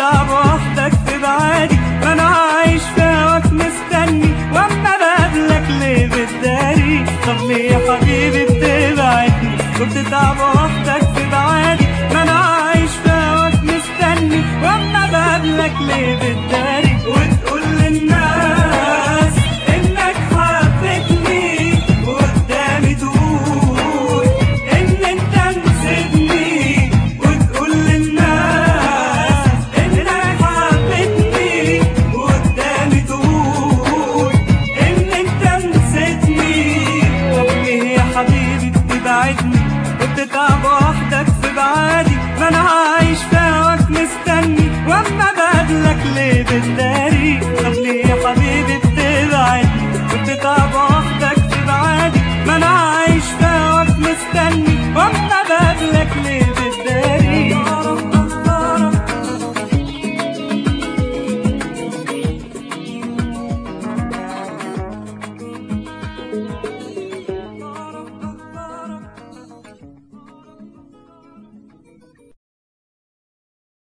وبتتعب وحدك في بعادي ما انا عايش في هواك مستني واما بقابلك ليه بتداري طب ليه يا حبيبي بتبعدني وبتتعب وحدك في بعادي ما انا عايش في هواك مستني واما بقابلك ليه بتداري وتقول للناس انك حبيتني وقدامي تقول ان انت نسيتني وتقول للناس انك حبيتني وقدامي تقول ان انت نسيتني طب ليه يا حبيبي بتبعدني وبتتعب وحدك في بعادي ما انا عايش في هواك مستني واما بقابلك ليه بتداري طب ليه يا حبيبي